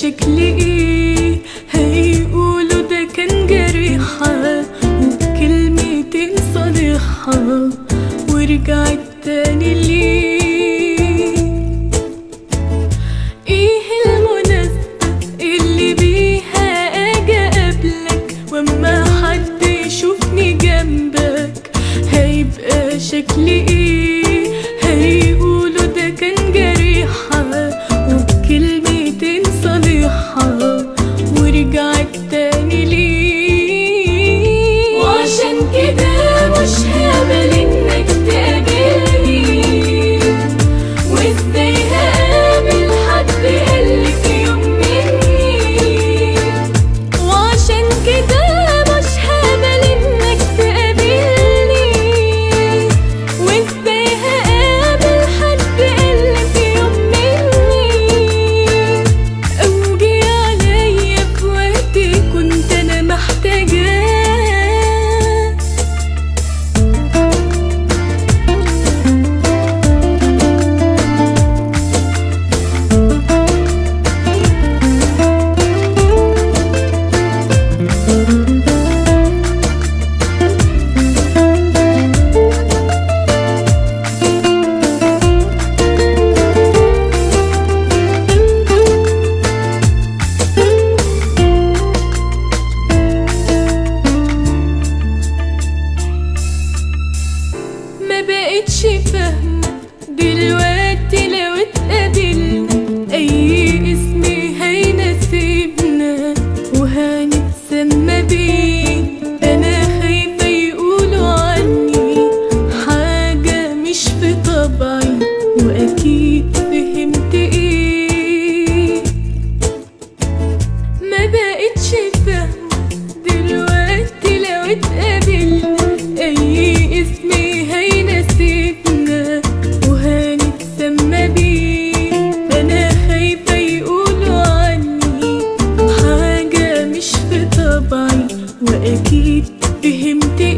شكلي ايه هيقولوا ده كان جريحة وبكلمتين صالحة ورجعت تاني ليه ايه المناسبة اللي بيها اجي اقابلك واما حد يشوفني جنبك هيبقى شكلي ايه هيقولوا ده كان جريحة وبكلمتين صالحة ورجعت تاني ليه وعشان كده مش هقبل انك تقابلني وازاي هقابل حد قالك يوم مني وعشان كده مش هقبل انك تقابلني وازاي هقابل حد قالك يوم مني اوجي عليا في وقت كنت انا محتاجاه ما بقتش فاهمة دلوقتي لو اتقابلنا أي اسم هيناسبنا وهنتسمى بيه أنا خايفة يقولوا عني حاجة مش في طبعي وأكيد فهمت إيه ما بقتش فاهمة دلوقتي لو اتقابلنا أي اسم هيناسبنا وهنتسمى بيه أنا خايفة يقولوا عني حاجة مش في طبعي وأكيد فهمت